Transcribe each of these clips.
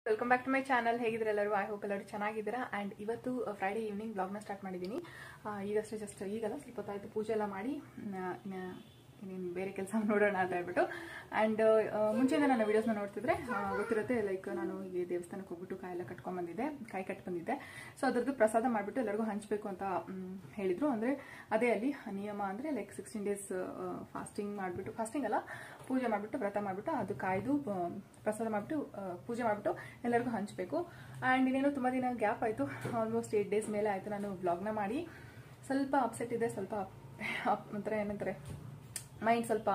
Welcome back to my channel ಹೇಗಿದ್ರೆ ಎಲ್ಲರೂ I hope ಎಲ್ಲರೂ ಚೆನ್ನಾಗಿದ್ದೀರಾ ಆ್ಯಂಡ್ ಇವತ್ತು ಫ್ರೈಡೇ ಈವ್ನಿಂಗ್ ಬ್ಲಾಗ್ನ ಸ್ಟಾರ್ಟ್ ಮಾಡಿದ್ದೀನಿ ಆ, ಈಗಷ್ಟೇ ಜಸ್ಟ್ ಈಗಲ್ಲ ಸ್ವಲ್ಪ ಹೊತ್ತಾಯಿತು ಪೂಜೆ ಎಲ್ಲ ಮಾಡಿ ಇನ್ನೇನು ಬೇರೆ ಕೆಲಸ ನೋಡೋಣ ಅಂತ ಹೇಳ್ಬಿಟ್ಟು ಆ್ಯಂಡ್ ಮುಂಚೆಯಿಂದ ನನ್ನ ವೀಡಿಯೋಸ್ನ ನೋಡ್ತಿದ್ರೆ ಆ, ಗೊತ್ತಿರುತ್ತೆ ಲೈಕ್ ನಾನು ಹೀಗೆ ದೇವಸ್ಥಾನಕ್ಕೆ ಹೋಗ್ಬಿಟ್ಟು ಕಾಯಿ ಎಲ್ಲ ಕಟ್ಕೊಂಡ್ ಬಂದಿದ್ದೆ ಕಾಯಿ ಕಟ್ ಬಂದಿದ್ದೆ ಸೊ ಅದ್ರದ್ದು ಪ್ರಸಾದ ಮಾಡಿಬಿಟ್ಟು ಎಲ್ಲರಿಗೂ ಹಂಚಬೇಕು ಅಂತ ಮ್, ಹೇಳಿದ್ರು ಅಂದರೆ ಅದೇ ಅಲ್ಲಿ ನಿಯಮ ಅಂದರೆ ಲೈಕ್ ಸಿಕ್ಸ್ಟೀನ್ ಡೇಸ್ ಫಾಸ್ಟಿಂಗ್ ಮಾಡಿಬಿಟ್ಟು ಫಾಸ್ಟಿಂಗ್ ಅಲ್ಲ ಪೂಜೆ ಮಾಡಿಬಿಟ್ಟು ವ್ರತ ಮಾಡಿಬಿಟ್ಟು ಅದು ಕಾಯ್ದು ಆ, ಪ್ರಸಾದ ಮಾಡಿಬಿಟ್ಟು ಪೂಜೆ ಮಾಡಿಬಿಟ್ಟು ಎಲ್ಲರಿಗೂ ಹಂಚಬೇಕು ಆ್ಯಂಡ್ ಇನ್ನೇನು ತುಂಬ ದಿನ ಗ್ಯಾಪ್ ಆಯಿತು ಆಲ್ಮೋಸ್ಟ್ ಏಟ್ ಡೇಸ್ ಮೇಲೆ ಆಯಿತು ನಾನು ವ್ಲಾಗ್ನ ಮಾಡಿ ಸ್ವಲ್ಪ ಅಪ್ಸೆಟ್ ಇದೆ ಸ್ವಲ್ಪ ಅಪ್- ಒಂಥರ ಏನಂತಾರೆ ಮೈಂಡ್ ಸ್ವಲ್ಪ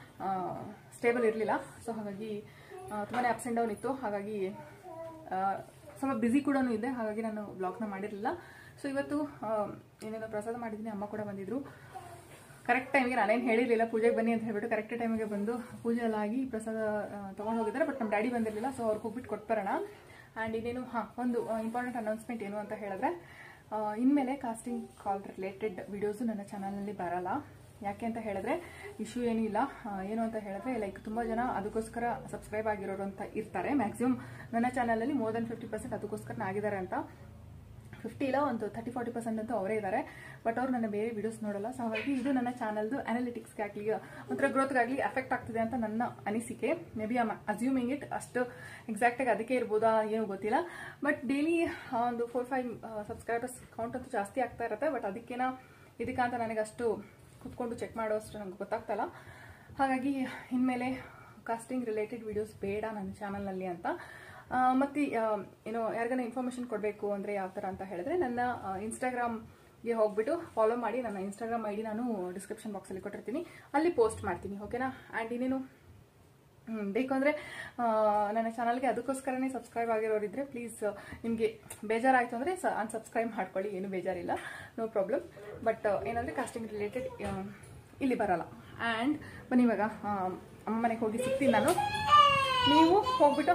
ಸ್ಟೇಬಲ್ ಇರಲಿಲ್ಲ ಸೊ ಹಾಗಾಗಿ ತುಂಬಾ ಅಪ್ಸ್ ಆ್ಯಂಡ್ ಡೌನ್ ಇತ್ತು ಹಾಗಾಗಿ ಆ, ಸ್ವಲ್ಪ ಬ್ಯುಸಿ ಕೂಡ ಇದೆ ಹಾಗಾಗಿ ನಾನು ಬ್ಲಾಗ್ನ ಮಾಡಿರಲಿಲ್ಲ ಸೊ ಇವತ್ತು ಆ, ಏನೇನೋ ಪ್ರಸಾದ ಮಾಡಿದ್ದೀನಿ ಅಮ್ಮ ಕೂಡ ಬಂದಿದ್ರು ಕರೆಕ್ಟ್ ಟೈಮಿಗೆ ನಾನೇನು ಹೇಳಿರಲಿಲ್ಲ ಪೂಜೆಗೆ ಬನ್ನಿ ಅಂತ ಹೇಳ್ಬಿಟ್ಟು ಕರೆಕ್ಟ್ ಟೈಮಿಗೆ ಬಂದು ಪೂಜೆ ಎಲ್ಲ ಆಗಿ ಪ್ರಸಾದ ತೊಗೊಂಡು ಹೋಗಿದ್ದಾರೆ ಬಟ್ ನಮ್ಮ ಡ್ಯಾಡಿ ಬಂದಿರಲಿಲ್ಲ ಸೊ ಅವ್ರಿಗೆ ಹೋಗ್ಬಿಟ್ಟು ಕೊಟ್ಬರೋಣ ಆ್ಯಂಡ್ ಇನ್ನೇನು ಹಾಂ ಒಂದು ಇಂಪಾರ್ಟೆಂಟ್ ಅನೌನ್ಸ್ಮೆಂಟ್ ಏನು ಅಂತ ಹೇಳಿದ್ರೆ ಆ, ಇನ್ಮೇಲೆ ಕಾಸ್ಟಿಂಗ್ ಕಾಲ್ ರಿಲೇಟೆಡ್ ವಿಡಿಯೋಸು ನನ್ನ ಚಾನಲ್ನಲ್ಲಿ ಬರಲ್ಲ ಯಾಕೆ ಅಂತ ಹೇಳಿದ್ರೆ ಇಶ್ಯೂ ಏನೂ ಇಲ್ಲ ಆ, ಏನು ಅಂತ ಹೇಳಿದ್ರೆ ಲೈಕ್ ತುಂಬ ಜನ ಅದಕ್ಕೋಸ್ಕರ ಸಬ್ಸ್ಕ್ರೈಬ್ ಆಗಿರೋರು ಅಂತ ಇರ್ತಾರೆ ಮ್ಯಾಕ್ಸಿಮಮ್ ನನ್ನ ಚಾನಲಲ್ಲಿ ಮೋರ್ ದೆನ್ ಫಿಫ್ಟಿ ಪರ್ಸೆಂಟ್ ಅದಕ್ಕೋಸ್ಕರ ಆಗಿದ್ದಾರೆ ಅಂತ ಫಿಫ್ಟಿ ಇಲ್ಲ ಒಂದು ತರ್ಟಿ ಫಾರ್ಟಿ ಪರ್ಸೆಂಟ್ ಅಂತೂ ಅವರೇ ಇದ್ದಾರೆ ಬಟ್ ಅವ್ರು ನನ್ನ ಬೇರೆ ವಿಡಿಯೋಸ್ ನೋಡಲ್ಲ ಸೊ ಹಾಗಾಗಿ ಇದು ನನ್ನ ಚಾನಲ್ದು ಅನಾಲಿಟಿಕ್ಸ್ಗೆ ಆಗಲಿ ಒಂಥರ ಗ್ರೋತ್ಗಾಗಲಿ ಎಫೆಕ್ಟ್ ಆಗ್ತಿದೆ ಅಂತ ನನ್ನ ಅನಿಸಿಕೆ maybe am assuming it ಅಷ್ಟು ಎಕ್ಸಾಕ್ಟಾಗಿ ಅದಕ್ಕೆ ಇರ್ಬೋದಾ ಏನೂ ಗೊತ್ತಿಲ್ಲ ಬಟ್ ಡೈಲಿ ಒಂದು ಫೋರ್ ಫೈವ್ ಸಬ್ಸ್ಕ್ರೈಬರ್ಸ್ ಕೌಂಟ್ ಅಂತೂ ಜಾಸ್ತಿ ಆಗ್ತಾ ಇರುತ್ತೆ ಬಟ್ ಅದಕ್ಕೇನ ಇದಕ್ಕಂತ ನನಗೆ ಅಷ್ಟು ಕುತ್ಕೊಂಡು ಚೆಕ್ ಮಾಡೋಷ್ಟು ನಂಗೆ ಗೊತ್ತಾಗ್ತಲ್ಲ ಹಾಗಾಗಿ ಇನ್ಮೇಲೆ ಕಾಸ್ಟಿಂಗ್ ರಿಲೇಟೆಡ್ ವಿಡಿಯೋಸ್ ಬೇಡ ನನ್ನ ಚಾನಲ್ನಲ್ಲಿ ಅಂತ ಆ, ಮತ್ತೆ ಆ, ಏನೋ ಯಾರಿಗಾನ ಇನ್ಫಾರ್ಮೇಷನ್ ಕೊಡಬೇಕು ಅಂದರೆ ಯಾವ ಥರ ಅಂತ ಹೇಳಿದ್ರೆ ನನ್ನ ಇನ್ಸ್ಟಾಗ್ರಾಮ್ಗೆ ಹೋಗ್ಬಿಟ್ಟು ಫಾಲೋ ಮಾಡಿ ನನ್ನ ಇನ್ಸ್ಟಾಗ್ರಾಮ್ ಐ ಡಿ ನಾನು ಡಿಸ್ಕ್ರಿಪ್ಷನ್ ಬಾಕ್ಸಲ್ಲಿ ಕೊಟ್ಟಿರ್ತೀನಿ ಅಲ್ಲಿ ಪೋಸ್ಟ್ ಮಾಡ್ತೀನಿ ಓಕೆನಾ ಆ್ಯಂಡ್ ಇನ್ನೇನು ಹ್ಮ್, ಬೇಕು ಅಂದರೆ ನನ್ನ ಚಾನಲ್ಗೆ ಅದಕ್ಕೋಸ್ಕರನೇ ಸಬ್ಸ್ಕ್ರೈಬ್ ಆಗಿರೋರಿದ್ರೆ ಪ್ಲೀಸ್ ನಿಮಗೆ ಬೇಜಾರಾಯಿತು ಅಂದರೆ ಸ ಅನ್ಸಬ್ಸ್ಕ್ರೈಬ್ ಮಾಡ್ಕೊಳ್ಳಿ ಏನು ಬೇಜಾರಿಲ್ಲ ನೋ ಪ್ರಾಬ್ಲಮ್ ಬಟ್ ಏನಂದರೆ ಕಾಸ್ಟಿಂಗ್ ರಿಲೇಟೆಡ್ ಇಲ್ಲಿ ಬರಲ್ಲ ಆ್ಯಂಡ್ ಬನ್ನಿ ಇವಾಗ ಆ, ಅಮ್ಮ ಮನೆಗೆ ಹೋಗಿ ಸಿಗ್ತೀನಿ ನಾನು ನೀವು ಹೋಗ್ಬಿಟ್ಟು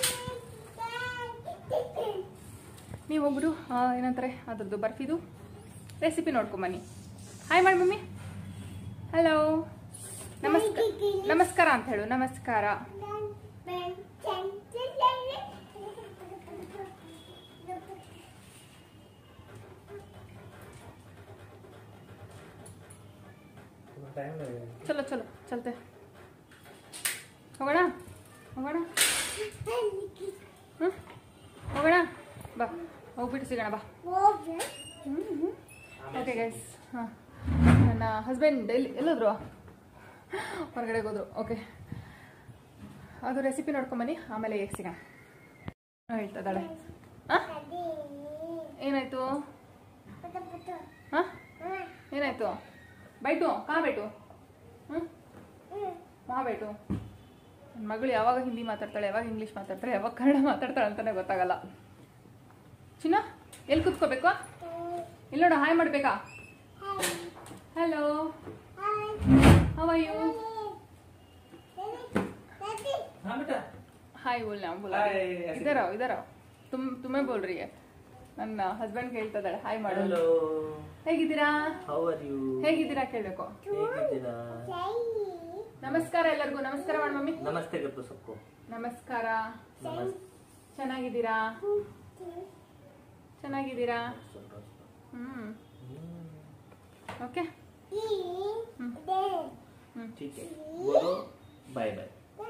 ನೀವು ಹೋಗ್ಬಿಟ್ಟು ಆ, ಏನಂತಾರೆ ಅದ್ರದ್ದು ಬರ್ಫಿದು ರೆಸಿಪಿ ನೋಡ್ಕೊಂಬನ್ನಿ ಹಾಯ್ ಮಾಡಿ ಮಮ್ಮಿ ಹಲೋ ನಮಸ್ಕಾರ ನಮಸ್ಕಾರ ಅಂತ ಹೇಳು ನಮಸ್ಕಾರ टाइम लगेगा ಚಲೋ ಚಲೋ ಚಲ್ತೆ ಹೋಗೋಣ ಹೋಗೋಣ ಹ್ಞೂ ಹೋಗೋಣ ಬಾ ಹೋಗ್ಬಿಟ್ಟು ಸಿಗೋಣ ಬಾ ಓಕೆ ಗೈಸ್ ಹಾಂ ನನ್ನ ಹಸ್ಬೆಂಡ್ ಎಲ್ಲಿ ಎಲ್ಲೋದ್ರು ಹೊರಗಡೆ ಹೋದ್ರು ಓಕೆ ಅದು ರೆಸಿಪಿ ನೋಡ್ಕೊಂಬನ್ನಿ ಆಮೇಲೆ ಹೇಗೆ ಸಿಗೋಣ ಹೇಳ್ತದಾಳೆ ಹಾಂ ಏನಾಯ್ತು ಹಾಂ ಏನಾಯ್ತು ಬೈಟು ಕಾ ಬೈಟು ಹ್ಞೂ ಮಾ ಬೈಟು ನನ್ನ ಮಗಳು ಯಾವಾಗ ಹಿಂದಿ ಮಾತಾಡ್ತಾಳೆ ಯಾವಾಗ ಇಂಗ್ಲೀಷ್ ಮಾತಾಡ್ತಾಳೆ ಯಾವಾಗ ಕನ್ನಡ ಮಾತಾಡ್ತಾಳೆ ಅಂತಾನೆ ಗೊತ್ತಾಗಲ್ಲ ಚಿನ್ನ ಎಲ್ಲಿ ಕೂತ್ಕೋಬೇಕು ಇಲ್ಲಿ ನೋಡು ಹಾಯ್ ಮಾಡ್ಬೇಕಾ ಹಲೋ ಹವ ಯು हाँ बेटा ಹಾಯ್ ಬೋಲ್ ನಾ ಬೋಲ Hi, ऐसे- ಇದರ ಇದರ ತುಮ್ ತುಮೇ ಬೋಲ್ ರೀ ನನ್ನ ಹಸ್ಬೆಂಡ್ ಹೇಳ್ತಾ ಇದ್ದಾಳೆ ಹಾಯ್ ಮಾಡು हेलो ಹೇಗಿದ್ದೀರಾ हाउ आर यू ಹೇಗಿದ್ದೀರಾ ಕೇಳಬೇಕು ಹೇಗಿದ್ದೀರಾ ನಮಸ್ಕಾರ ಎಲ್ಲರಿಗೂ ನಮಸ್ಕಾರ ಮಾಡಿ ಮಮ್ಮಿ ನಮಸ್ತೆ ಗಪ್ಪು सबको ನಮಸ್ಕಾರ ನಮಸ್ತೆ ಚೆನ್ನಾಗಿದ್ದೀರಾ ಚೆನ್ನಾಗಿದ್ದೀರಾ ಹ್ಮ್ ಓಕೆ ಹ್ಮ್ ठीक है बोलो बाय बाय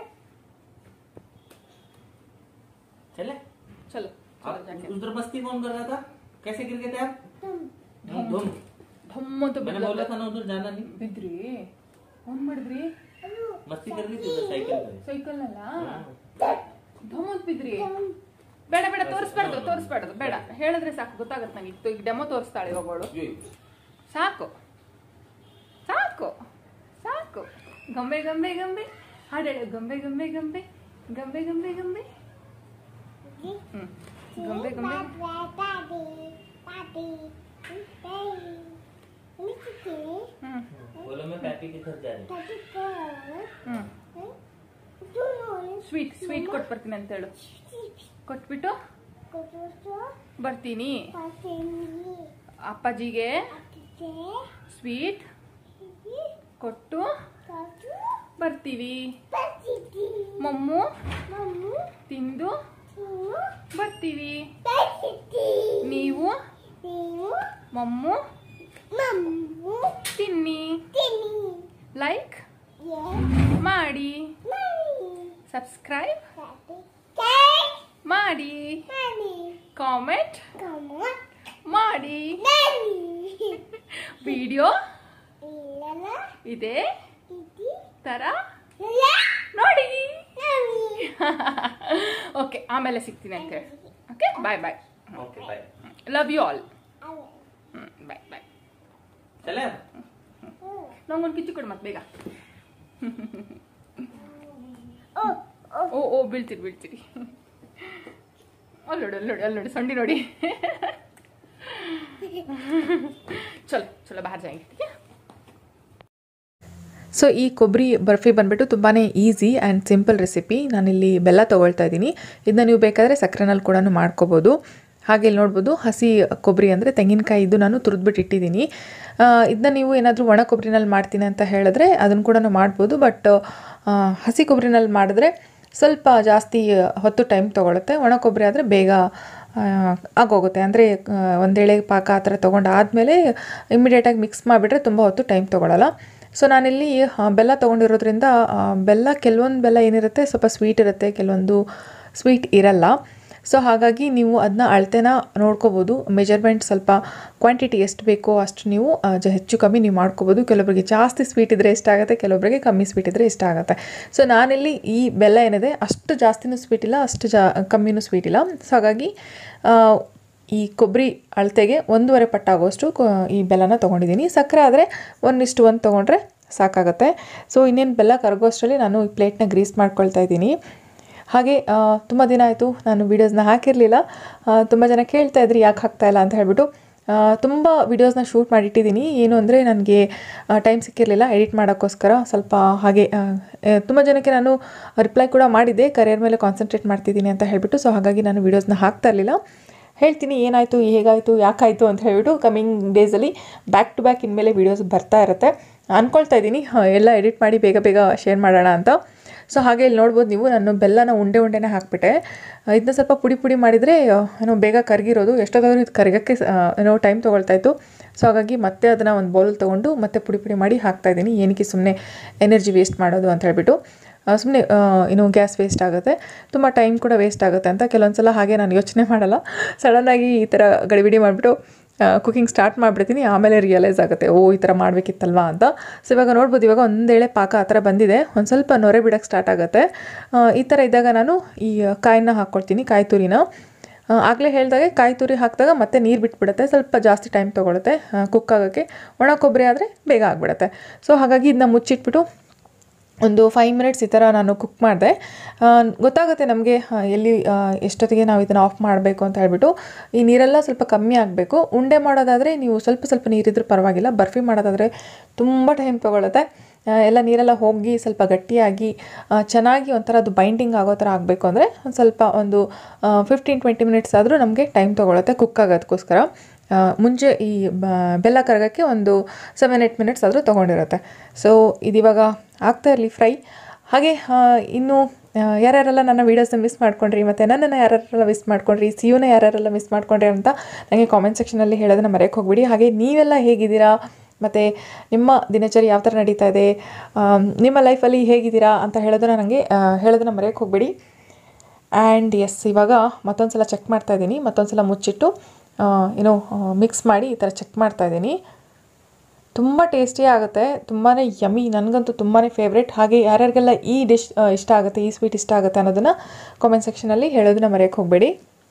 चले ಚಲೋ आप उधर मस्ती कौन कर रहा था कैसे गिर गए थे आप धूम धूम ಧಮ್ ಅಂತ मैंने ಬಿದ್ಲು. बोला था ना उधर जाना नहीं ಬಿದ್ರಿ ಫೋನ್ ಮಾಡಿದ್ರಿ मस्ती कर रही थी उधर साइकिल पे ಸೈಕಲ್ನಲ್ಲ हाँ। ಧಮ್ ಅಂತ ಬಿದ್ರಿ ಬೇಡ ಬೇಡ ತೋರಿಸ್ಬಾರ್ದು ತೋರಿಸ್ಬಾರ್ದು ಬೇಡ ಹೇಳಿದ್ರೆ ಸಾಕು ಗೊತ್ತಾಗತ್ತೆ ನಂಗೆ ಈಗ ಡೆಮೋ ತೋರಿಸ್ತಾಳೆ ಇವಾಗ ಅವಳು ये ಸಾಕು ಸಾಕು ಸಾಕು ಗಂಬೆ ಗಂಬೆ ಗಂಬೆ ಹಾಡೇಳು ಗಂಬೆ ಗಂಬೆ ಗಂಬೆ ಗಂಬೆ ಗಂಬೆ ಗಂಬೆ ಹ್ಮ್ ಗಂಬೆ ಗಂಬೆ ಹ್ಮ್ बोलो मैं पैपी के घर जा रही हूँ ಹ್ಮ್ ಸ್ವೀಟ್ ಸ್ವೀಟ್ ಕೊಟ್ಟು ಬರ್ತೀನಿ ಅಂತ ಹೇಳು ಕೊಟ್ಬಿಟ್ಟು ಬರ್ತೀನಿ ಅಪ್ಪಾಜಿಗೆ ಸ್ವೀಟ್ ಕೊಟ್ಟು ಬರ್ತೀವಿ ಮಮ್ಮು ತಿಂದು ಬರ್ತೀವಿ ನೀವು ಮಮ್ಮು ತಿನ್ನಿ ಲೈಕ್ ಮಾಡಿ ಸಬ್ಸ್ಕ್ರೈಬ್ ಮಾಡಿ ಕಾಮೆಂಟ್ ಮಾಡಿ ವಿಡಿಯೋ ಇದೆ ತರ ನೋಡಿ ಓಕೆ ಆಮೇಲೆ ಸಿಗ್ತೀನಿ ಅಂತ ಹೇಳಿ okay bye bye okay bye love you all bye bye चले ನಂಗೊಂದು ಕಿಚ್ಚು ಕೊಡು ಮತ್ತೆ ಬೇಗ ಓ ಓ ಬೀಳ್ತೀರಿ ಬೀಳ್ತೀರಿ ಅಲ್ಲಿ ನೋಡಿ ಅಲ್ಲಿ ನೋಡಿ ಅಲ್ಲಿ ನೋಡಿ ಸಂಡಿ ನೋಡಿ ಚಲೋ ಚಲೋ ಬಾಹರ್ ಜಾಯಂಗೆ ठीक है ಸೊ ಈ ಕೊಬ್ಬರಿ ಬರ್ಫಿ ಬಂದ್ಬಿಟ್ಟು ತುಂಬಾ ಈಸಿ ಆ್ಯಂಡ್ ಸಿಂಪಲ್ ರೆಸಿಪಿ ನಾನಿಲ್ಲಿ ಬೆಲ್ಲ ತೊಗೊಳ್ತಾ ಇದ್ದೀನಿ ಇದನ್ನ ನೀವು ಬೇಕಾದರೆ ಸಕ್ಕರೆನಲ್ಲಿ ಕೂಡ ಮಾಡ್ಕೋಬೋದು ಹಾಗೆ ಇಲ್ಲಿ ನೋಡ್ಬೋದು ಹಸಿ ಕೊಬ್ಬರಿ ಅಂದರೆ ತೆಂಗಿನಕಾಯಿ ಇದು ನಾನು ತುರಿದ್ಬಿಟ್ಟು ಇಟ್ಟಿದ್ದೀನಿ ಇದನ್ನ ನೀವು ಏನಾದರೂ ಒಣ ಕೊಬ್ಬರಿನಲ್ಲಿ ಮಾಡ್ತೀನಿ ಅಂತ ಹೇಳಿದ್ರೆ ಅದನ್ನು ಕೂಡ ಮಾಡ್ಬೋದು ಬಟ್ ಹಸಿ ಕೊಬ್ಬರಿನಲ್ಲಿ ಮಾಡಿದ್ರೆ ಸ್ವಲ್ಪ ಜಾಸ್ತಿ ಹೊತ್ತು ಟೈಮ್ ತೊಗೊಳುತ್ತೆ ಒಣ ಕೊಬ್ಬರಿ ಆದರೆ ಬೇಗ ಆ, ಆಗೋಗುತ್ತೆ ಅಂದರೆ ಒಂದೇಳೆ ಪಾಕ ಆ ಥರ ತೊಗೊಂಡಾದಮೇಲೆ ಇಮ್ಮಿಡಿಯೇಟಾಗಿ ಮಿಕ್ಸ್ ಮಾಡಿಬಿಟ್ರೆ ತುಂಬ ಹೊತ್ತು ಟೈಮ್ ತೊಗೊಳಲ್ಲ ಸೊ ನಾನಿಲ್ಲಿ ಆ, ಬೆಲ್ಲ ತೊಗೊಂಡಿರೋದ್ರಿಂದ ಆ, ಬೆಲ್ಲ ಕೆಲವೊಂದು ಬೆಲ್ಲ ಏನಿರುತ್ತೆ ಸ್ವಲ್ಪ ಸ್ವೀಟ್ ಇರುತ್ತೆ ಕೆಲವೊಂದು ಸ್ವೀಟ್ ಇರಲ್ಲ ಸೊ ಹಾಗಾಗಿ ನೀವು ಅದನ್ನ ಅಳತೆನ ನೋಡ್ಕೋಬೋದು ಮೆಜರ್ಮೆಂಟ್ ಸ್ವಲ್ಪ ಕ್ವಾಂಟಿಟಿ ಎಷ್ಟು ಬೇಕೋ ಅಷ್ಟು ನೀವು ಆ, ಜ ಹೆಚ್ಚು ಕಮ್ಮಿ ನೀವು ಮಾಡ್ಕೋಬೋದು ಕೆಲವೊಬ್ಬರಿಗೆ ಜಾಸ್ತಿ ಸ್ವೀಟ್ ಇದ್ದರೆ ಇಷ್ಟ ಆಗುತ್ತೆ ಕೆಲವೊಬ್ಬರಿಗೆ ಕಮ್ಮಿ ಸ್ವೀಟ್ ಇದ್ದರೆ ಇಷ್ಟ ಆಗುತ್ತೆ ಸೊ ನಾನಿಲ್ಲಿ ಈ ಬೆಲ್ಲ ಏನಿದೆ ಅಷ್ಟು ಜಾಸ್ತಿನೂ ಸ್ವೀಟ್ ಇಲ್ಲ ಅಷ್ಟು ಜಾ ಕಮ್ಮಿನೂ ಸ್ವೀಟ್ ಇಲ್ಲ ಸೊ ಹಾಗಾಗಿ ಆ, ಈ ಕೊಬ್ಬರಿ ಅಳತೆಗೆ ಒಂದೂವರೆ ಪಟ್ಟಾಗುವಷ್ಟು ಕೊ- ಈ ಬೆಲ್ಲನ ತೊಗೊಂಡಿದ್ದೀನಿ ಸಕ್ಕರೆ ಆದರೆ ಒಂದಿಷ್ಟು ಒಂದು ತೊಗೊಂಡ್ರೆ ಸಾಕಾಗುತ್ತೆ ಸೊ ಇನ್ನೇನು ಬೆಲ್ಲ ಕರಗೋಷ್ಟರಲ್ಲಿ ನಾನು ಈ ಪ್ಲೇಟ್ನ ಗ್ರೀಸ್ ಮಾಡ್ಕೊಳ್ತಾ ಇದ್ದೀನಿ ಹಾಗೆ ತುಂಬ ದಿನ ಆಯಿತು ನಾನು ವೀಡಿಯೋಸ್ನ ಹಾಕಿರಲಿಲ್ಲ ತುಂಬ ಜನ ಕೇಳ್ತಾ ಇದ್ರಿ ಯಾಕೆ ಹಾಕ್ತಾ ಇಲ್ಲ ಅಂತ ಹೇಳ್ಬಿಟ್ಟು ಆ, ತುಂಬ ವೀಡಿಯೋಸ್ನ ಶೂಟ್ ಮಾಡಿಟ್ಟಿದ್ದೀನಿ ಏನು ಅಂದರೆ ನನಗೆ ಟೈಮ್ ಸಿಕ್ಕಿರಲಿಲ್ಲ ಎಡಿಟ್ ಮಾಡೋಕ್ಕೋಸ್ಕರ ಸ್ವಲ್ಪ ಹಾಗೆ ತುಂಬ ಜನಕ್ಕೆ ನಾನು ರಿಪ್ಲೈ ಕೂಡ ಮಾಡಿದ್ದೆ ಕರಿಯರ್ ಮೇಲೆ ಕಾನ್ಸಂಟ್ರೇಟ್ ಮಾಡ್ತಿದ್ದೀನಿ ಅಂತ ಹೇಳ್ಬಿಟ್ಟು ಸೊ ಹಾಗಾಗಿ ನಾನು ವೀಡಿಯೋಸ್ನ ಹಾಕ್ತಾ ಇರಲಿಲ್ಲ ಹೇಳ್ತೀನಿ ಏನಾಯಿತು ಹೇಗಾಯಿತು ಯಾಕಾಯಿತು ಅಂತ ಹೇಳ್ಬಿಟ್ಟು ಕಮಿಂಗ್ ಡೇಸಲ್ಲಿ ಬ್ಯಾಕ್ ಟು ಬ್ಯಾಕ್ ಇನ್ಮೇಲೆ ವೀಡಿಯೋಸ್ ಬರ್ತಾ ಇರುತ್ತೆ ಅಂದ್ಕೊಳ್ತಾ ಇದ್ದೀನಿ ಹ, ಎಲ್ಲ ಎಡಿಟ್ ಮಾಡಿ ಬೇಗ ಬೇಗ ಶೇರ್ ಮಾಡೋಣ ಅಂತ ಸೊ ಹಾಗೆ ಇಲ್ಲಿ ನೋಡ್ಬೋದು ನೀವು ನಾನು ಬೆಲ್ಲನ ಉಂಡೆ ಉಂಡೆನೇ ಹಾಕ್ಬಿಟ್ಟೆ ಇದನ್ನ ಸ್ವಲ್ಪ ಪುಡಿ ಪುಡಿ ಮಾಡಿದರೆ ಏನೋ ಬೇಗ ಕರಗಿರೋದು ಎಷ್ಟೊತ್ತಾದರೂ ಇದು ಕರಗಕ್ಕೆ ಸ- ಏನೋ ಟೈಮ್ ತೊಗೊಳ್ತಾ ಇತ್ತು ಸೊ ಹಾಗಾಗಿ ಮತ್ತೆ ಅದನ್ನು ಒಂದು ಬೌಲ್ ತೊಗೊಂಡು ಮತ್ತೆ ಪುಡಿ ಪುಡಿ ಮಾಡಿ ಹಾಕ್ತಾ ಇದ್ದೀನಿ ಏನಕ್ಕೆ ಸುಮ್ಮನೆ ಎನರ್ಜಿ ವೇಸ್ಟ್ ಮಾಡೋದು ಅಂತ ಹೇಳ್ಬಿಟ್ಟು ಸುಮ್ಮನೆ ಏನು ಗ್ಯಾಸ್ ವೇಸ್ಟ್ ಆಗುತ್ತೆ ತುಂಬ ಟೈಮ್ ಕೂಡ ವೇಸ್ಟ್ ಆಗುತ್ತೆ ಅಂತ ಕೆಲವೊಂದು ಸಲ ಹಾಗೆ ನಾನು ಯೋಚನೆ ಮಾಡಲ್ಲ ಸಡನ್ನಾಗಿ ಈ ಥರ ಗಡಿಬಿಡಿ ಮಾಡಿಬಿಟ್ಟು ಕುಕಿಂಗ್ ಸ್ಟಾರ್ಟ್ ಮಾಡಿಬಿಡ್ತೀನಿ ಆಮೇಲೆ ರಿಯಲೈಸ್ ಆಗುತ್ತೆ ಓ ಈ ಥರ ಮಾಡಬೇಕಿತ್ತಲ್ವಾ ಅಂತ ಸೊ ಇವಾಗ ನೋಡ್ಬೋದು ಇವಾಗ ಒಂದೇಳೆ ಪಾಕ ಆ ಥರ ಬಂದಿದೆ ಒಂದು ಸ್ವಲ್ಪ ನೊರೆ ಬಿಡೋಕ್ಕೆ ಸ್ಟಾರ್ಟ್ ಆಗುತ್ತೆ ಆ, ಈ ಥರ ಇದ್ದಾಗ ನಾನು ಈ ಕಾಯಿನ ಹಾಕ್ಕೊಳ್ತೀನಿ ಕಾಯಿ ತುರಿನ ಆಗಲೇ ಹೇಳಿದಾಗೆ ಕಾಯಿ ತುರಿ ಹಾಕಿದಾಗ ಮತ್ತೆ ನೀರು ಬಿಟ್ಬಿಡುತ್ತೆ ಸ್ವಲ್ಪ ಜಾಸ್ತಿ ಟೈಮ್ ತೊಗೊಳುತ್ತೆ ಕುಕ್ ಆಗೋಕ್ಕೆ ಒಣ ಕೊಬ್ಬರಿ ಆದರೆ ಬೇಗ ಆಗಿಬಿಡುತ್ತೆ ಸೊ ಹಾಗಾಗಿ ಇದನ್ನ ಮುಚ್ಚಿಟ್ಬಿಟ್ಟು ಒಂದು ಫೈವ್ ಮಿನಿಟ್ಸ್ ಈ ಥರ ನಾನು ಕುಕ್ ಮಾಡಿದೆ ಗೊತ್ತಾಗುತ್ತೆ ನಮಗೆ ಎಲ್ಲಿ ಆ, ಎಷ್ಟೊತ್ತಿಗೆ ನಾವು ಇದನ್ನು ಆಫ್ ಮಾಡಬೇಕು ಅಂತ ಹೇಳ್ಬಿಟ್ಟು ಈ ನೀರೆಲ್ಲ ಸ್ವಲ್ಪ ಕಮ್ಮಿ ಆಗಬೇಕು ಉಂಡೆ ಮಾಡೋದಾದರೆ ನೀವು ಸ್ವಲ್ಪ ಸ್ವಲ್ಪ ನೀರಿದ್ರೂ ಪರವಾಗಿಲ್ಲ ಬರ್ಫಿ ಮಾಡೋದಾದರೆ ತುಂಬ ಟೈಮ್ ತೊಗೊಳುತ್ತೆ ಆ, ಎಲ್ಲ ನೀರೆಲ್ಲ ಹೋಗಿ ಸ್ವಲ್ಪ ಗಟ್ಟಿಯಾಗಿ ಆ, ಚೆನ್ನಾಗಿ ಒಂಥರ ಅದು ಬೈಂಡಿಂಗ್ ಆಗೋ ಥರ ಆಗಬೇಕು ಅಂದರೆ ಒಂದು ಸ್ವಲ್ಪ ಒಂದು ಫಿಫ್ಟೀನ್ ಟ್ವೆಂಟಿ ಮಿನಿಟ್ಸ್ ಆದರೂ ನಮಗೆ ಟೈಮ್ ತೊಗೊಳುತ್ತೆ ಕುಕ್ ಆಗೋದಕ್ಕೋಸ್ಕರ ಆ, ಮುಂಚೆ ಈ ಬ- ಬೆಲ್ಲ ಕರಗೋಕ್ಕೆ ಒಂದು ಸೆವೆನ್ ಏಯ್ಟ್ ಮಿನಿಟ್ಸ್ ಆದರೂ ತೊಗೊಂಡಿರುತ್ತೆ ಸೊ ಇದಿವಾಗ ಆಗ್ತಾ ಇರಲಿ ಫ್ರೈ ಹಾಗೆ ಆ, ಇನ್ನು ಆ, ಯಾರ್ಯಾರೆಲ್ಲ ನನ್ನ ವೀಡಿಯೋಸ್ನ ಮಿಸ್ ಮಾಡ್ಕೊಂಡ್ರಿ ಮತ್ತು ನನ್ನನ್ನು ಯಾರ್ಯಾರೆಲ್ಲ ಮಿಸ್ ಮಾಡ್ಕೊಂಡ್ರಿ ಸಿಯುನ ಯಾರ್ಯಾರೆಲ್ಲ ಮಿಸ್ ಮಾಡ್ಕೊಂಡ್ರಿ ಅಂತ ನನಗೆ ಕಾಮೆಂಟ್ ಸೆಕ್ಷನಲ್ಲಿ ಹೇಳೋದನ್ನ ಮರೆಯೋಕ್ಕೆ ಹೋಗ್ಬಿಡಿ ಹಾಗೆ ನೀವೆಲ್ಲ ಹೇಗಿದ್ದೀರಾ ಮತ್ತು ನಿಮ್ಮ ದಿನಚರಿ ಯಾವ ಥರ ನಡೀತಾ ಇದೆ ಆಮ್, ನಿಮ್ಮ ಲೈಫಲ್ಲಿ ಹೇಗಿದ್ದೀರಾ ಅಂತ ಹೇಳೋದನ್ನ ನನಗೆ ಆ, ಹೇಳೋದನ್ನ ಮರೆಯೋಕ್ಕೆ ಹೋಗ್ಬೇಡಿ ಆ್ಯಂಡ್ ಎಸ್ ಇವಾಗ ಮತ್ತೊಂದು ಸಲ ಚೆಕ್ ಮಾಡ್ತಾ ಇದ್ದೀನಿ ಮತ್ತೊಂದು ಸಲ ಮುಚ್ಚಿಟ್ಟು ಆ, ಏನೋ ಮಿಕ್ಸ್ ಮಾಡಿ ಈ ಥರ ಚೆಕ್ ಮಾಡ್ತಾ ಇದ್ದೀನಿ ತುಂಬ ಟೇಸ್ಟಿ ಆಗುತ್ತೆ ತುಂಬಾ ಯಮಿ ನನಗಂತೂ ತುಂಬಾ ಫೇವ್ರೆಟ್ ಹಾಗೆ ಯಾರ್ಯಾರಿಗೆಲ್ಲ ಈ ಡಿಶ್ ಇಷ್ಟ ಆಗುತ್ತೆ ಈ ಸ್ವೀಟ್ ಇಷ್ಟ ಆಗುತ್ತೆ ಅನ್ನೋದನ್ನು ಕಾಮೆಂಟ್ ಸೆಕ್ಷನಲ್ಲಿ ಹೇಳೋದನ್ನ ಮರೆಯೋಕ್ಕೆ ಹೋಗಬೇಡಿ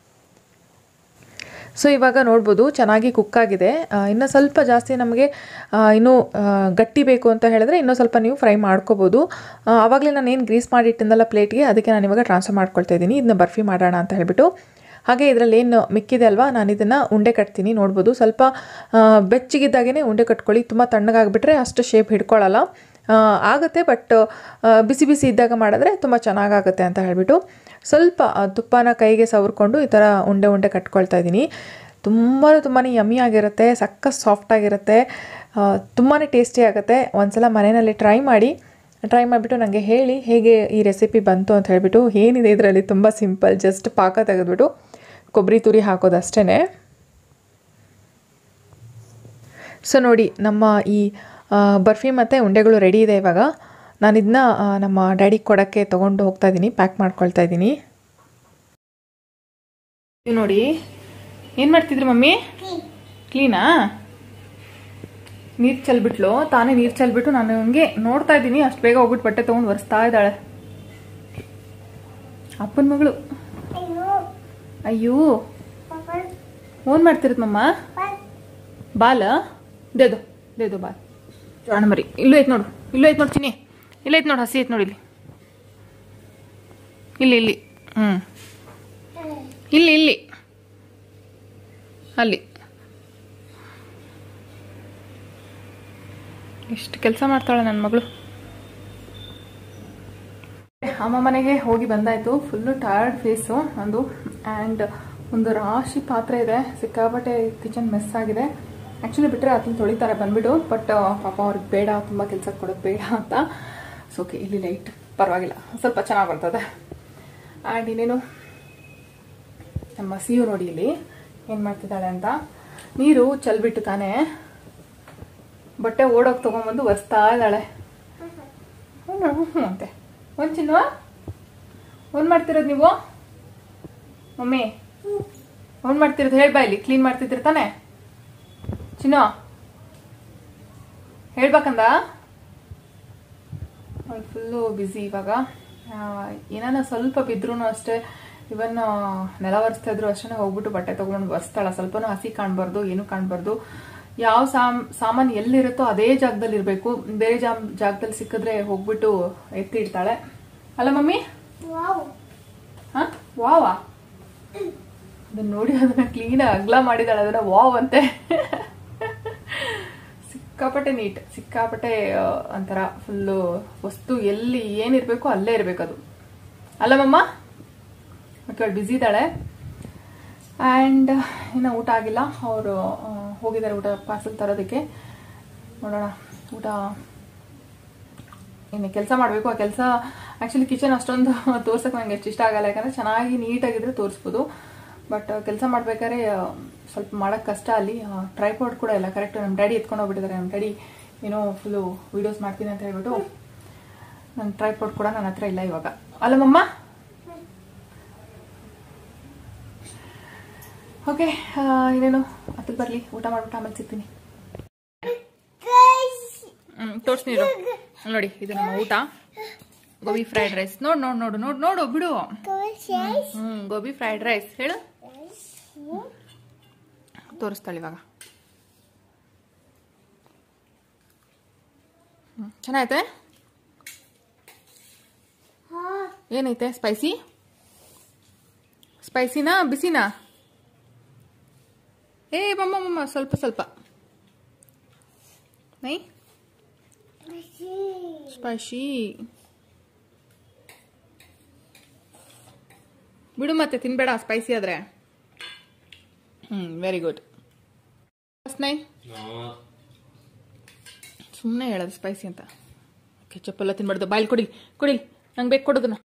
ಸೊ ಇವಾಗ ನೋಡ್ಬೋದು ಚೆನ್ನಾಗಿ ಕುಕ್ ಆಗಿದೆ ಆ, ಇನ್ನು ಸ್ವಲ್ಪ ಜಾಸ್ತಿ ನಮಗೆ ಆ, ಇನ್ನೂ ಆ, ಗಟ್ಟಿ ಬೇಕು ಅಂತ ಹೇಳಿದ್ರೆ ಇನ್ನೂ ಸ್ವಲ್ಪ ನೀವು ಫ್ರೈ ಮಾಡ್ಕೋಬೋದು ಆ, ಆವಾಗಲೇ ನಾನು ಏನು ಗ್ರೀಸ್ ಮಾಡಿ ಇಟ್ಟಿದ್ದಲ್ಲ ಪ್ಲೇಟ್ಗೆ ಅದಕ್ಕೆ ನಾನು ಇವಾಗ ಟ್ರಾನ್ಸ್ಫರ್ ಮಾಡ್ಕೊಳ್ತಾ ಇದ್ದೀನಿ ಇದನ್ನ ಬರ್ಫಿ ಮಾಡೋಣ ಅಂತ ಹೇಳ್ಬಿಟ್ಟು ಹಾಗೆ ಇದರಲ್ಲಿ ಏನು ಮಿಕ್ಕಿದೆ ಅಲ್ವಾ ನಾನು ಇದನ್ನು ಉಂಡೆ ಕಟ್ತೀನಿ ನೋಡ್ಬೋದು ಸ್ವಲ್ಪ ಆ, ಬೆಚ್ಚಗಿದ್ದಾಗೇ ಉಂಡೆ ಕಟ್ಕೊಳ್ಳಿ ತುಂಬ ತಣ್ಣಗಾಗ್ಬಿಟ್ರೆ ಅಷ್ಟು ಶೇಪ್ ಹಿಡ್ಕೊಳ್ಳಲ್ಲ ಆ, ಆಗುತ್ತೆ ಬಟ್ ಬಿಸಿ ಬಿಸಿ ಇದ್ದಾಗ ಮಾಡಿದ್ರೆ ತುಂಬ ಚೆನ್ನಾಗಾಗುತ್ತೆ ಅಂತ ಹೇಳ್ಬಿಟ್ಟು ಸ್ವಲ್ಪ ಆ, ತುಪ್ಪನ ಕೈಗೆ ಸವರ್ಕೊಂಡು ಈ ಥರ ಉಂಡೆ ಉಂಡೆ ಕಟ್ಕೊಳ್ತಾ ಇದ್ದೀನಿ ತುಂಬ ತುಂಬಾ ಯಮ್ಮಿ ಆಗಿರುತ್ತೆ ಸಕ್ಕ ಸಾಫ್ಟ್ ಆಗಿರುತ್ತೆ ತುಂಬಾ ಟೇಸ್ಟಿ ಆಗುತ್ತೆ ಒಂದ್ಸಲ ಮನೆಯಲ್ಲಿ ಟ್ರೈ ಮಾಡಿ ಟ್ರೈ ಮಾಡಿಬಿಟ್ಟು ನನಗೆ ಹೇಳಿ ಹೇಗೆ ಈ ರೆಸಿಪಿ ಬಂತು ಅಂತ ಹೇಳಿಬಿಟ್ಟು ಏನಿದೆ ಇದರಲ್ಲಿ ತುಂಬ ಸಿಂಪಲ್ ಜಸ್ಟ್ ಪಾಕ ತೆಗೆದ್ಬಿಟ್ಟು ಕೊಬ್ಬರಿ ತುರಿ ಹಾಕೋದು ಅಷ್ಟೇ ಸೊ ನೋಡಿ ನಮ್ಮ ಈ ಆ, ಬರ್ಫಿ ಮತ್ತು ಉಂಡೆಗಳು ರೆಡಿ ಇದೆ ಇವಾಗ ನಾನು ಇದನ್ನ ನಮ್ಮ ಡ್ಯಾಡಿಗೆ ಕೊಡೋಕ್ಕೆ ತೊಗೊಂಡು ಹೋಗ್ತಾ ಇದ್ದೀನಿ ಪ್ಯಾಕ್ ಮಾಡ್ಕೊಳ್ತಾ ಇದ್ದೀನಿ ಇವ್ ನೋಡಿ ಏನ್ ಮಾಡ್ತಿದ್ರಿ ಮಮ್ಮಿ ಕ್ಲೀನಾ ನೀರ್ ಚೆಲ್ಬಿಟ್ಲು ತಾನೇ ನೀರ್ ಚೆಲ್ಬಿಟ್ಟು ನಾನು ಹಂಗೆ ನೋಡ್ತಾ ಇದ್ದೀನಿ ಅಷ್ಟು ಬೇಗ ಹೋಗ್ಬಿಟ್ಟು ಬಟ್ಟೆ ತಗೊಂಡು ಒರೆಸ್ತಾ ಇದ್ದಾಳೆ ಅಪ್ಪನ ಮಗಳು ಅಯ್ಯೋ ಓನ್ ಮಾಡ್ತಿರತ್ ಮಮ್ಮ ಬಾಲ ದೇದು ದೇದು ಬಾಲ್ ಜಾಣ ಮರಿ ಇಲ್ಲೂ ಐತ್ ನೋಡು ಇಲ್ಲೂ ಐತ್ ನೋಡು ಚಿನ್ನಿ ಇಲ್ಲ ಐತ್ ನೋಡು ಹಸಿ ಐತ್ ನೋಡಿ ಇಲ್ಲಿ ಇಲ್ಲಿ ಇಲ್ಲಿ ಹ್ಮ್ ಇಲ್ಲಿ ಇಲ್ಲಿ ಅಲ್ಲಿ ಎಷ್ಟು ಕೆಲಸ ಮಾಡ್ತಾಳೆ ನನ್ನ ಮಗಳು ಅಮ್ಮ ಮನೆಗೆ ಹೋಗಿ ಬಂದಾಯ್ತು ಫುಲ್ಲು ಟಯರ್ಡ್ ಫೇಸು ಒಂದು ಆ್ಯಂಡ್ ಒಂದು ರಾಶಿ ಪಾತ್ರೆ ಇದೆ ಸಿಕ್ಕಾಪಟ್ಟೆ ಕಿಚನ್ ಮೆಸ್ ಆಗಿದೆ ಆ್ಯಕ್ಚುಲಿ ಬಿಟ್ಟರೆ ಅದನ್ನ ತೊಳಿತಾರೆ ಬಂದ್ಬಿಟ್ಟು ಬಟ್ ಪಾಪ ಅವ್ರಿಗೆ ಬೇಡ ತುಂಬ ಕೆಲಸ ಕೊಡೋದು ಬೇಡ ಅಂತ ಸೊ ಓಕೆ ಇಲ್ಲಿ ಲೈಟ್ ಪರವಾಗಿಲ್ಲ ಸ್ವಲ್ಪ ಚೆನ್ನಾಗಿ ಬರ್ತದೆ ಆ್ಯಂಡ್ ಇನ್ನೇನು ನಮ್ಮ ಸಿಯು ನೋಡಿ ಇಲ್ಲಿ ಏನು ಮಾಡ್ತಿದ್ದಾಳೆ ಅಂತ ನೀರು ಚಲ್ಬಿಟ್ಟು ತಾನೇ ಬಟ್ಟೆ ಓಡೋಗಿ ತೊಗೊಂಬಂದು ಒರೆಸ್ತಾ ಇದ್ದಾಳೆ ಹ್ಞೂ ಹ್ಞೂ ಅಂತೆ ಒಂದು ಚಿನ್ನುವ ಒಂದು ಮಾಡ್ತಿರೋದು ನೀವು ಮಮ್ಮಿ ಒಂದು ಮಾಡ್ತಿರೋದು ಹೇಳ್ಬಾ ಇಲ್ಲಿ ಕ್ಲೀನ್ ಮಾಡ್ತಿದ್ರಿ ತಾನೆ ಚಿನ್ನು ಹೇಳ್ಬೇಕಂದ ಅವಳು ಫುಲ್ಲು ಬ್ಯುಸಿ ಇವಾಗ ಏನಾನ ಸ್ವಲ್ಪ ಬಿದ್ರೂ ಅಷ್ಟೇ ಇವನ್ ನೆಲ ಒರೆಸ್ತಾ ಇದ್ರು ಅಷ್ಟೇ ಹೋಗ್ಬಿಟ್ಟು ಬಟ್ಟೆ ತಗೊಂಡು ಒರೆಸ್ತಾಳ ಸ್ವಲ್ಪನೂ ಹಸಿ ಕಾಣಬಾರ್ದು ಏನು ಕಾಣಬಾರ್ದು ಯಾವ ಸಾಮ್ ಸಾಮಾನು ಎಲ್ಲಿರುತ್ತೋ ಅದೇ ಜಾಗದಲ್ಲಿ ಇರಬೇಕು ಬೇರೆ ಜಾಮ್ ಜಾಗದಲ್ಲಿ ಸಿಕ್ಕಿದ್ರೆ ಹೋಗ್ಬಿಟ್ಟು ಎತ್ತಿ ಇಡ್ತಾಳೆ ಅಲ್ಲ ಮಮ್ಮಿ ಹಾ ವಾವಾ ಅದನ್ನ ನೋಡಿ ಅದನ್ನ ಕ್ಲೀನ್ ಅಗ್ಲ ಮಾಡಿದಾಳೆ ಅದನ್ನ ವಾವ್ ಅಂತೆ ಸಿಕ್ಕಾಪಟ್ಟೆ ನೀಟ್ ಸಿಕ್ಕಾಪಟ್ಟೆ ಆ, ಒಂಥರ ಫುಲ್ಲು ವಸ್ತು ಎಲ್ಲಿ ಏನಿರಬೇಕು ಅಲ್ಲೇ ಇರಬೇಕು ಅದು ಅಲ್ಲ ಮಮ್ಮ ಓಕೆ ಅವಳು ಬ್ಯುಸಿ ಇದ್ದಾಳೆ ಆ್ಯಂಡ್ ಇನ್ನು ಊಟ ಆಗಿಲ್ಲ ಅವರು ಹೋಗಿದ್ದಾರೆ ಊಟ ಪಾರ್ಸಲ್ ತರೋದಕ್ಕೆ ನೋಡೋಣ ಊಟ ಇನ್ನು ಕೆಲಸ ಮಾಡಬೇಕು ಆ ಕೆಲಸ ಆ್ಯಕ್ಚುಲಿ ಕಿಚನ್ ಅಷ್ಟೊಂದು ತೋರ್ಸಕ್ಕೆ ನಂಗೆ ಎಷ್ಟು ಇಷ್ಟ ಆಗಲ್ಲ ಯಾಕಂದರೆ ಚೆನ್ನಾಗಿ ನೀಟಾಗಿದ್ರೆ ತೋರಿಸ್ಬೋದು ಬಟ್ ಕೆಲಸ ಮಾಡ್ಬೇಕಾದ್ರೆ ಆ, ಸ್ವಲ್ಪ ಮಾಡೋಕ್ಕೆ ಕಷ್ಟ ಅಲ್ಲಿ ಟ್ರೈಪಾಡ್ ಕೂಡ ಇಲ್ಲ ಕರೆಕ್ಟ್ ನಮ್ಮ ಡ್ಯಾಡಿ ಎತ್ಕೊಂಡು ಹೋಗ್ಬಿಟ್ಟಿದ್ದಾರೆ ನಮ್ಮ ಡ್ಯಾಡಿ ಏನೋ ಫುಲ್ಲು ವೀಡಿಯೋಸ್ ಮಾಡ್ತೀನಿ ಅಂತ ಹೇಳ್ಬಿಟ್ಟು ನನ್ನ ಟ್ರೈಪಾಡ್ ಕೂಡ ನನ್ನ ಹತ್ರ ಇಲ್ಲ ಇವಾಗ ಅಲ್ಲ ಮಮ್ಮ ಓಕೆ ಇನ್ನೇನು ಹತ್ತಿರ ಬರಲಿ ಊಟ ಮಾಡ್ಬಿಟ್ಟು ಆಮೇಲೆ ಸಿಗ್ತೀನಿ ಹ್ಮ್ ತೋರ್ಸ್ ನೀರು ನೋಡಿ ಇದು ನಮ್ಮ ಊಟ ಗೋಬಿ ಫ್ರೈಡ್ ರೈಸ್ ನೋಡ್ ನೋಡ್ ನೋಡು ನೋಡ್ ನೋಡು ಬಿಡು ಹ್ಮ್ ಗೋಬಿ ಫ್ರೈಡ್ ರೈಸ್ ಹೇಳು ತೋರಿಸ್ತಾಳೆ ಇವಾಗ ಹ್ಮ್, ಚೆನ್ನಾಗೈತೆ ಏನೈತೆ ಸ್ಪೈಸಿ ಸ್ಪೈಸಿನಾ ಬಿಸಿನಾ ಏ ಮಮ್ಮ ಮಮ್ಮ ಸ್ವಲ್ಪ ಸ್ವಲ್ಪ ನೈ ಸ್ಪೈಸಿ ಬಿಡು ಮತ್ತೆ ತಿನ್ಬೇಡ ಸ್ಪೈಸಿ ಆದ್ರೆ ಹ್ಮ್ ವೆರಿ ಗುಡ್ ನೈ ಸುಮ್ಮನೆ ಹೇಳೋದು ಸ್ಪೈಸಿ ಅಂತ ಕೆಚಪ್ ಎಲ್ಲ ತಿನ್ಬಾರ್ದು ಬಾಯ್ಲಿ ಕೊಡಿ ಕೊಡಿ ನಂಗೆ ಬೇಕು ಕೊಡೋದನ್ನ